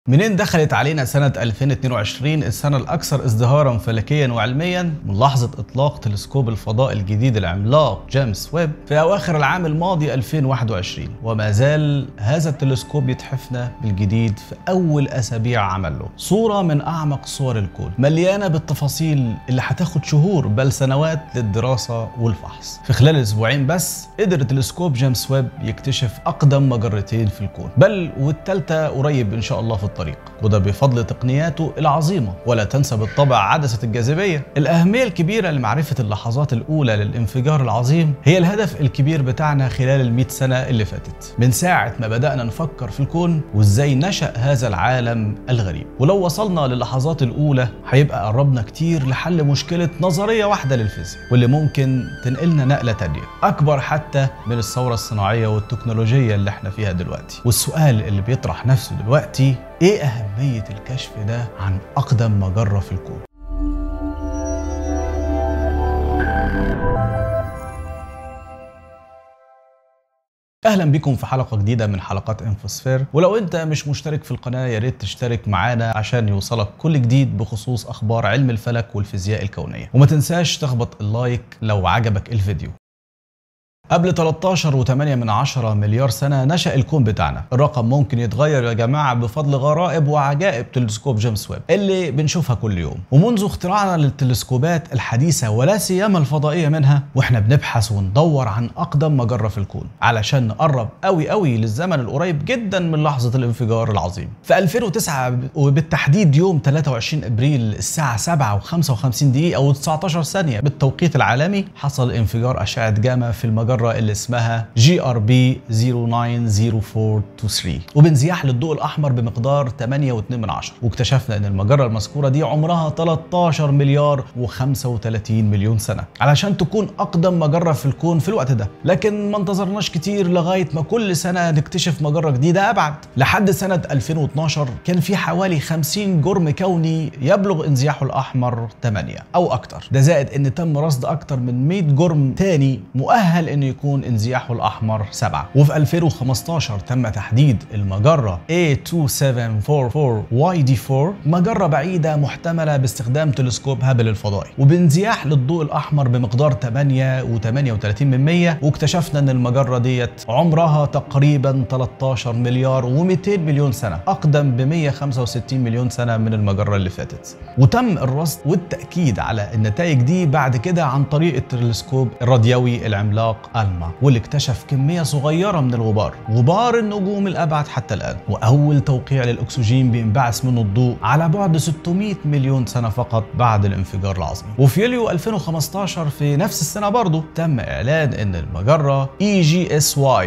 منين دخلت علينا سنة 2022 السنة الأكثر ازدهارا فلكيا وعلميا من لحظة إطلاق تلسكوب الفضاء الجديد العملاق جيمس ويب في أواخر العام الماضي 2021 وما زال هذا التلسكوب يتحفنا بالجديد في أول أسابيع عمله صورة من أعمق صور الكون مليانة بالتفاصيل اللي هتاخد شهور بل سنوات للدراسة والفحص في خلال أسبوعين بس قدر تلسكوب جيمس ويب يكتشف أقدم مجرتين في الكون بل والتالتة قريب إن شاء الله في الطريق وده بفضل تقنياته العظيمة ولا تنسى بالطبع عدسة الجاذبية الأهمية الكبيرة لمعرفة اللحظات الأولى للانفجار العظيم هي الهدف الكبير بتاعنا خلال المئة سنة اللي فاتت من ساعة ما بدأنا نفكر في الكون وإزاي نشأ هذا العالم الغريب ولو وصلنا للحظات الأولى هيبقى قربنا كتير لحل مشكلة نظرية واحدة للفيزياء واللي ممكن تنقلنا نقلة تانية أكبر حتى من الثورة الصناعية والتكنولوجية اللي احنا فيها دلوقتي والسؤال اللي بيطرح نفسه دلوقتي ايه أهمية الكشف ده عن أقدم مجرة في الكون؟ اهلا بكم في حلقه جديده من حلقات انفوسفير ولو انت مش مشترك في القناه يا ريت تشترك معانا عشان يوصلك كل جديد بخصوص اخبار علم الفلك والفيزياء الكونيه وما تنساش تخبط اللايك لو عجبك الفيديو قبل 13 و8 من 10 مليار سنة نشأ الكون بتاعنا الرقم ممكن يتغير يا جماعة بفضل غرائب وعجائب تلسكوب جيمس ويب اللي بنشوفها كل يوم ومنذ اختراعنا للتلسكوبات الحديثة ولا سيما الفضائية منها واحنا بنبحث وندور عن أقدم مجرة في الكون علشان نقرب قوي قوي للزمن القريب جدا من لحظة الانفجار العظيم في 2009 وبالتحديد يوم 23 ابريل الساعة 7 و55 دقيقة و19 ثانية بالتوقيت العالمي حصل انفجار أشعة جاما في المجرة المجرة اللي اسمها جي ار بي 090423 وبانزياح للضوء الأحمر بمقدار 8.2 من عشرة واكتشفنا أن المجرة المذكورة دي عمرها 13 مليار و35 مليون سنة علشان تكون أقدم مجرة في الكون في الوقت ده لكن ما انتظرناش كتير لغاية ما كل سنة نكتشف مجرة جديدة أبعد لحد سنة 2012 كان في حوالي 50 جرم كوني يبلغ انزياحه الأحمر 8 أو أكتر ده زائد أن تم رصد أكتر من 100 جرم تاني مؤهل أن يكون انزياحه الأحمر 7 وفي 2015 تم تحديد المجرة A2744YD4 مجرة بعيدة محتملة باستخدام تلسكوب هابل الفضائي وبانزياح للضوء الأحمر بمقدار 8 و38 من 100 واكتشفنا أن المجرة ديت عمرها تقريبا 13 مليار و200 مليون سنة أقدم ب 165 مليون سنة من المجرة اللي فاتت وتم الرصد والتأكيد على النتائج دي بعد كده عن طريق التلسكوب الراديوي العملاق ألما واللي اكتشف كمية صغيرة من الغبار غبار النجوم الأبعد حتى الآن وأول توقيع للأكسجين بينبعث منه الضوء على بعد 600 مليون سنة فقط بعد الانفجار العظيم وفي يوليو 2015 في نفس السنة برضه تم إعلان أن المجرة EGSY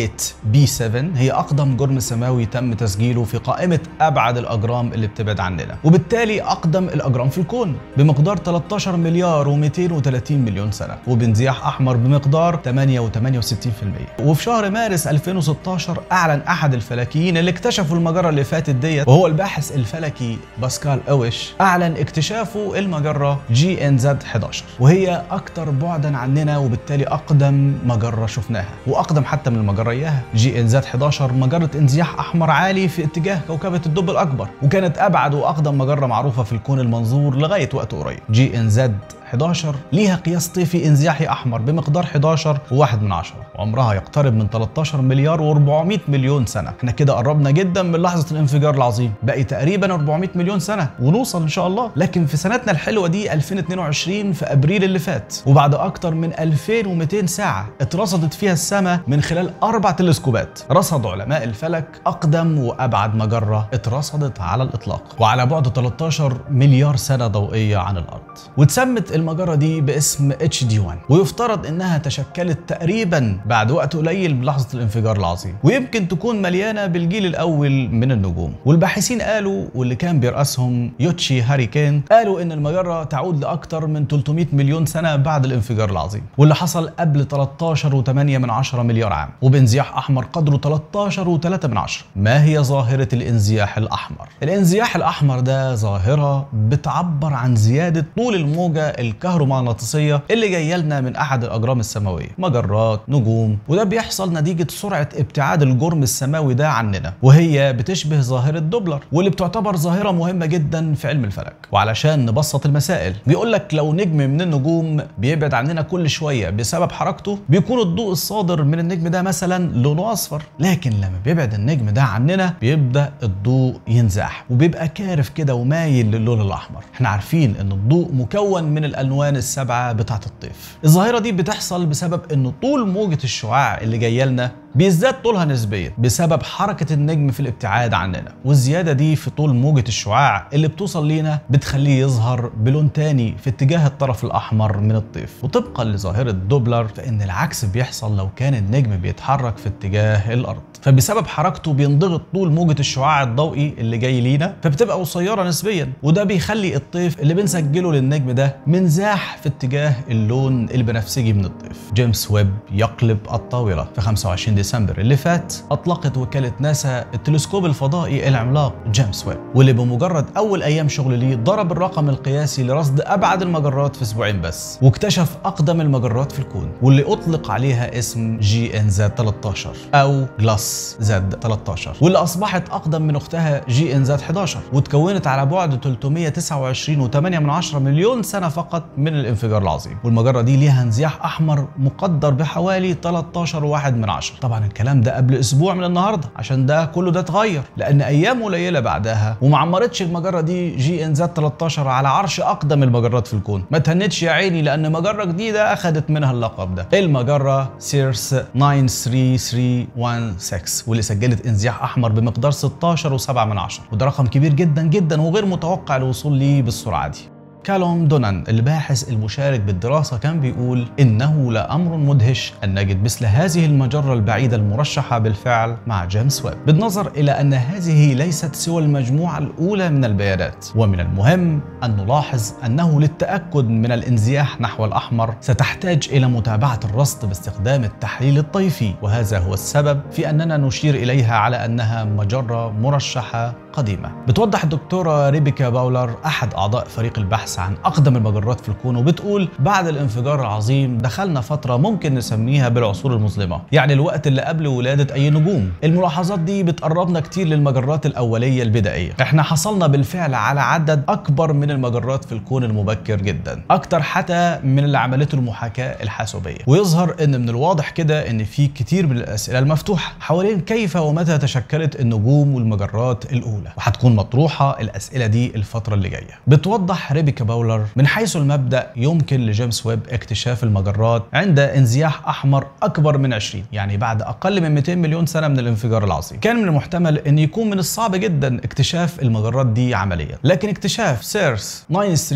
8B7 هي أقدم جرم سماوي تم تسجيله في قائمة أبعد الأجرام اللي بتبعد عننا وبالتالي أقدم الأجرام في الكون بمقدار 13 مليار و230 مليون سنة وبانزياح أحمر بمقدار 8 و68% وفي شهر مارس 2016 اعلن احد الفلكيين اللي اكتشفوا المجره اللي فاتت ديت وهو الباحث الفلكي باسكال اويش اعلن اكتشافه المجره جي ان زد 11 وهي اكثر بعدا عننا وبالتالي اقدم مجره شفناها واقدم حتى من المجره اياها جي ان زد 11 مجره انزياح احمر عالي في اتجاه كوكبه الدب الاكبر وكانت ابعد واقدم مجره معروفه في الكون المنظور لغايه وقت قريب جي ان زد 11 ليها قياس طيفي انزياحي احمر بمقدار 11 و1 من عشرة وعمرها يقترب من 13 مليار و400 مليون سنه احنا كده قربنا جدا من لحظه الانفجار العظيم باقي تقريبا 400 مليون سنه ونوصل ان شاء الله لكن في سنتنا الحلوه دي 2022 في ابريل اللي فات وبعد اكتر من 2200 ساعه اترصدت فيها السماء من خلال اربع تلسكوبات رصد علماء الفلك اقدم وابعد مجره اترصدت على الاطلاق وعلى بعد 13 مليار سنه ضوئيه عن الارض واتسمت المجرة دي باسم اتش دي 1 ويفترض انها تشكلت تقريبا بعد وقت قليل بلحظة الانفجار العظيم ويمكن تكون مليانة بالجيل الاول من النجوم والباحثين قالوا واللي كان بيرأسهم يوتشي هاريكين قالوا ان المجرة تعود لاكثر من 300 مليون سنة بعد الانفجار العظيم واللي حصل قبل 13 و8 من 10 مليار عام وبانزياح احمر قدره 13 و3 من 10 ما هي ظاهرة الانزياح الاحمر الانزياح الاحمر ده ظاهرة بتعبر عن زيادة طول الموجة الكهرومغناطيسيه اللي جايه لنا من احد الاجرام السماويه مجرات نجوم وده بيحصل نتيجة سرعة ابتعاد الجرم السماوي ده عننا وهي بتشبه ظاهرة دوبلر واللي بتعتبر ظاهرة مهمة جدا في علم الفلك وعلشان نبسط المسائل بيقول لك لو نجم من النجوم بيبعد عننا كل شوية بسبب حركته بيكون الضوء الصادر من النجم ده مثلا لونه أصفر لكن لما بيبعد النجم ده عننا بيبدأ الضوء ينزاح وبيبقى كارف كده ومايل للون الأحمر احنا عارفين ان الضوء مكون من الألوان السبعة بتاعة الطيف الظاهرة دي بتحصل بسبب ان طول موجة الشعاع اللي جايه لنا بيزداد طولها نسبيا بسبب حركة النجم في الابتعاد عننا والزيادة دي في طول موجة الشعاع اللي بتوصل لينا بتخليه يظهر بلون تاني في اتجاه الطرف الأحمر من الطيف وطبقا لظاهرة دوبلر فإن العكس بيحصل لو كان النجم بيتحرك في اتجاه الأرض فبسبب حركته بينضغط طول موجة الشعاع الضوئي اللي جاي لينا فبتبقى قصيرة نسبيا وده بيخلي الطيف اللي بنسجله للنجم ده منزاح في اتجاه اللون البنفسجي من الطيف جيمس ويب يقلب الطاولة في 25 ديسمبر اللي فات أطلقت وكالة ناسا التلسكوب الفضائي العملاق جيمس ويب واللي بمجرد أول أيام شغل ليه ضرب الرقم القياسي لرصد أبعد المجرات في أسبوعين بس واكتشف أقدم المجرات في الكون واللي أطلق عليها اسم جي إن زد 13 أو جلاس زد 13 واللي أصبحت أقدم من أختها جي إن زد 11 وتكونت على بعد 329.8 مليون سنة فقط من الانفجار العظيم والمجرة دي ليها انزياح أحمر مقدر بحوالي 13 واحد من عشرة طبعا الكلام ده قبل أسبوع من النهاردة عشان ده كله ده اتغير لأن أيام قليلة بعدها وما عمرتش المجرة دي جي إن زد 13 على عرش أقدم المجرات في الكون ما تهنتش يا عيني لأن مجرة جديدة أخذت منها اللقب ده المجرة سيرس 93316 واللي سجلت انزياح أحمر بمقدار 16 و7 من عشرة وده رقم كبير جدا جدا وغير متوقع الوصول ليه بالسرعة دي كالوم دونان الباحث المشارك بالدراسة كان بيقول إنه لأمر مدهش أن نجد مثل هذه المجرة البعيدة المرشحة بالفعل مع جيمس ويب بالنظر إلى أن هذه ليست سوى المجموعة الأولى من البيانات ومن المهم أن نلاحظ أنه للتأكد من الانزياح نحو الأحمر ستحتاج إلى متابعة الرصد باستخدام التحليل الطيفي وهذا هو السبب في أننا نشير إليها على أنها مجرة مرشحة قديمة بتوضح الدكتورة ريبيكا باولر أحد أعضاء فريق البحث عن أقدم المجرات في الكون وبتقول بعد الانفجار العظيم دخلنا فترة ممكن نسميها بالعصور المظلمة يعني الوقت اللي قبل ولادة أي نجوم الملاحظات دي بتقربنا كتير للمجرات الأولية البدائية احنا حصلنا بالفعل على عدد أكبر من المجرات في الكون المبكر جدا أكتر حتى من اللي عملته المحاكاة الحاسوبية ويظهر أن من الواضح كده أن في كتير من الأسئلة المفتوحة حوالين كيف ومتى تشكلت النجوم والمجرات الأولى وهتكون مطروحة الأسئلة دي الفترة اللي جاية بتوضح ريبيكا باولر من حيث المبدأ يمكن لجيمس ويب اكتشاف المجرات عند انزياح أحمر أكبر من 20 يعني بعد أقل من 200 مليون سنة من الانفجار العظيم كان من المحتمل أن يكون من الصعب جدا اكتشاف المجرات دي عمليا لكن اكتشاف سيرس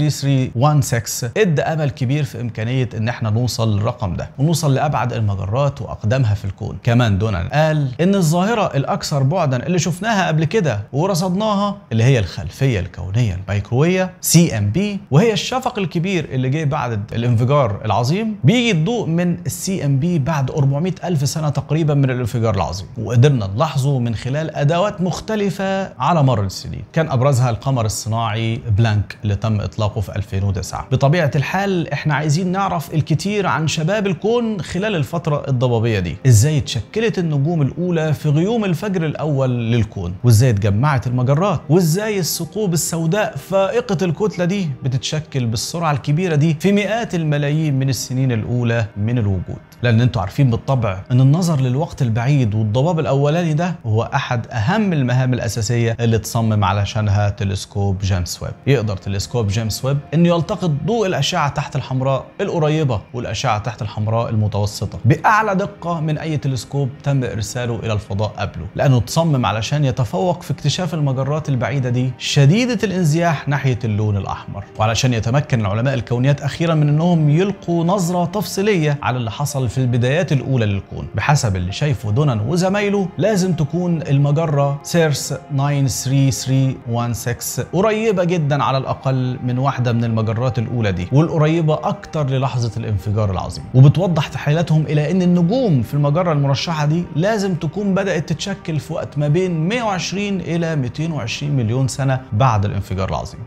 93316 ادى أمل كبير في إمكانية أن احنا نوصل للرقم ده ونوصل لأبعد المجرات وأقدامها في الكون كمان دونان قال أن الظاهرة الأكثر بعدا اللي شفناها قبل كده ورصدناها اللي هي الخلفية الكونية الميكروية سي ام بي وهي الشفق الكبير اللي جه بعد الانفجار العظيم بيجي الضوء من السي ام بي بعد 400 ألف سنة تقريبا من الانفجار العظيم وقدرنا نلاحظه من خلال أدوات مختلفة على مر السنين كان أبرزها القمر الصناعي بلانك اللي تم إطلاقه في 2009 بطبيعة الحال احنا عايزين نعرف الكثير عن شباب الكون خلال الفترة الضبابية دي ازاي اتشكلت النجوم الأولى في غيوم الفجر الأول للكون وازاي اتجمعت المجرات وازاي الثقوب السوداء فائقة الكتلة دي بتتشكل بالسرعة الكبيرة دي في مئات الملايين من السنين الأولى من الوجود لأن انتوا عارفين بالطبع أن النظر للوقت البعيد والضباب الأولاني ده هو أحد أهم المهام الأساسية اللي تصمم علشانها تلسكوب جيمس ويب يقدر تلسكوب جيمس ويب أنه يلتقط ضوء الأشعة تحت الحمراء القريبة والأشعة تحت الحمراء المتوسطة بأعلى دقة من أي تلسكوب تم إرساله إلى الفضاء قبله لأنه تصمم علشان يتفوق في اكتشاف المجرات البعيدة دي شديدة الانزياح ناحية اللون الأحمر وعلشان يتمكن علماء الكونيات أخيرا من أنهم يلقوا نظرة تفصيلية على اللي حصل في البدايات الأولى للكون بحسب اللي شايفه دونان وزمايله لازم تكون المجرة سيرس 93316 قريبة جدا على الأقل من واحدة من المجرات الأولى دي والقريبة أكتر للحظة الانفجار العظيم وبتوضح تحليلاتهم إلى أن النجوم في المجرة المرشحة دي لازم تكون بدأت تتشكل في وقت ما بين 120 إلى 220 مليون سنة بعد الانفجار العظيم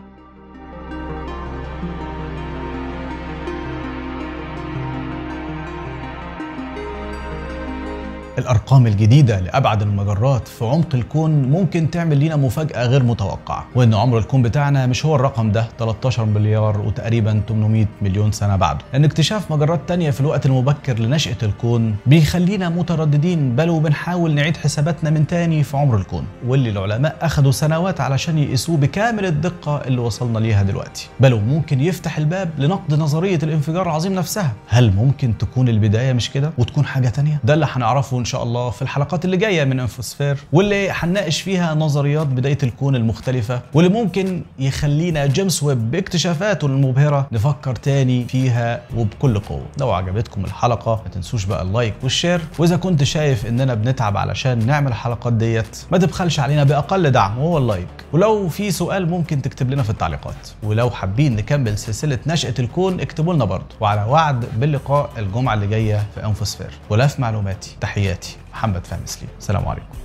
الارقام الجديده لابعد المجرات في عمق الكون ممكن تعمل لينا مفاجاه غير متوقعه وان عمر الكون بتاعنا مش هو الرقم ده 13 مليار وتقريبا 800 مليون سنه بعده لان اكتشاف مجرات تانية في الوقت المبكر لنشاه الكون بيخلينا مترددين بل وبنحاول نعيد حساباتنا من تاني في عمر الكون واللي العلماء اخذوا سنوات علشان يقيسوه بكامل الدقه اللي وصلنا ليها دلوقتي بل وممكن يفتح الباب لنقد نظريه الانفجار العظيم نفسها هل ممكن تكون البدايه مش كده وتكون حاجه تانية ده اللي هنعرفه ان شاء الله في الحلقات اللي جايه من انفوسفير واللي هنناقش فيها نظريات بدايه الكون المختلفه واللي ممكن يخلينا جيمس ويب باكتشافاته المبهره نفكر تاني فيها وبكل قوه لو عجبتكم الحلقه ما تنسوش بقى اللايك والشير واذا كنت شايف اننا بنتعب علشان نعمل الحلقات ديت ما تبخلش علينا باقل دعم وهو اللايك ولو في سؤال ممكن تكتب لنا في التعليقات ولو حابين نكمل سلسله نشاه الكون اكتبوا لنا برضه وعلى وعد باللقاء الجمعه اللي جايه في انفوسفير ولاف معلوماتي تحياتي محمد فهمي سليم السلام عليكم